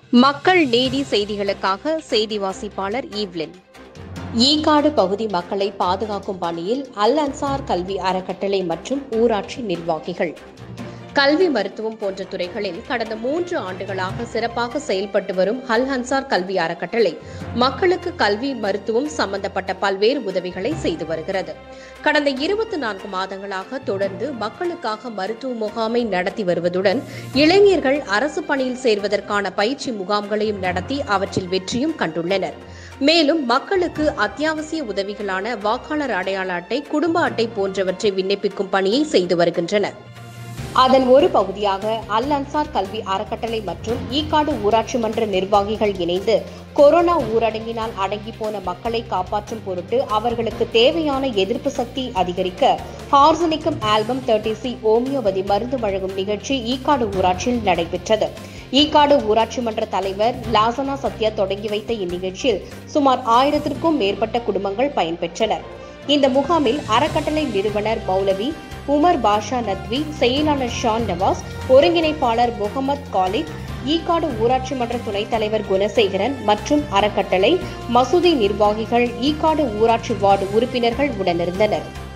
மக்கள் நீதி செய்திகளுக்காக செய்தி வாசிப்பாளர் ஈவ்லின் ஈகாடு பகுதி மக்களை பாதுகாக்கும் பணியில் அல் அன்சார் கல்வி அறக்கட்டளை மற்றும் ஊராட்சி நிர்வாகிகள் கல்வி மருத்துவம் போன்ற துறைகளில் கடந்த மூன்று ஆண்டுகளாக சிறப்பாக செயல்பட்டு வரும் அல் அன்சார் கல்வி அறக்கட்டளை மக்களுக்கு கல்வி மருத்துவம் சம்பந்தப்பட்ட பல்வேறு உதவிகளை செய்து வருகிறது கடந்த இருபத்தி நான்கு மாதங்களாக தொடர்ந்து மக்களுக்காக மருத்துவ முகாமை நடத்தி வருவதுடன் இளைஞர்கள் அரசு பணியில் சேர்வதற்கான பயிற்சி முகாம்களையும் நடத்தி அவற்றில் வெற்றியும் கண்டுள்ளனர் மேலும் மக்களுக்கு அத்தியாவசிய உதவிகளான வாக்காளர் அடையாள அட்டை குடும்ப அட்டை போன்றவற்றை விண்ணப்பிக்கும் பணியை செய்து வருகின்றனர் அதன் ஒரு பகுதியாக அல் அன்சார் கல்வி அறக்கட்டளை மற்றும் ஈக்காடு ஊராட்சி மன்ற நிர்வாகிகள் இணைந்து கொரோனா ஊரடங்கினால் அடங்கி போன மக்களை காப்பாற்றும் பொருட்டு அவர்களுக்கு தேவையான எதிர்ப்பு சக்தி அதிகரிக்க arsenicum album thirty C homeopathy மருந்து வழங்கும் நிகழ்ச்சி ஈக்காடு ஊராட்சியில் நடைபெற்றது ஈக்காடு ஊராட்சி மன்ற தலைவர் லாசனா சத்யா தொடங்கி வைத்த இந்நிகழ்ச்சியில் சுமார் ஆயிரத்திற்கும் மேற்பட்ட குடும்பங்கள் பயன்பெற்றனர் இந்த முகாமில் அறக்கட்டளை நிறுவனர் மௌலவி உமர் பாஷா நத்வி செயலாளர் ஷான் நவாஸ் ஒருங்கிணைப்பாளர் முகமது காலிக் ஈகாடு ஊராட்சி மன்ற துணைத் தலைவர் குணசேகரன் மற்றும் அறக்கட்டளை மசூதி நிர்வாகிகள் ஈகாடு ஊராட்சி வார்டு உறுப்பினர்கள் உடனிருந்தனர்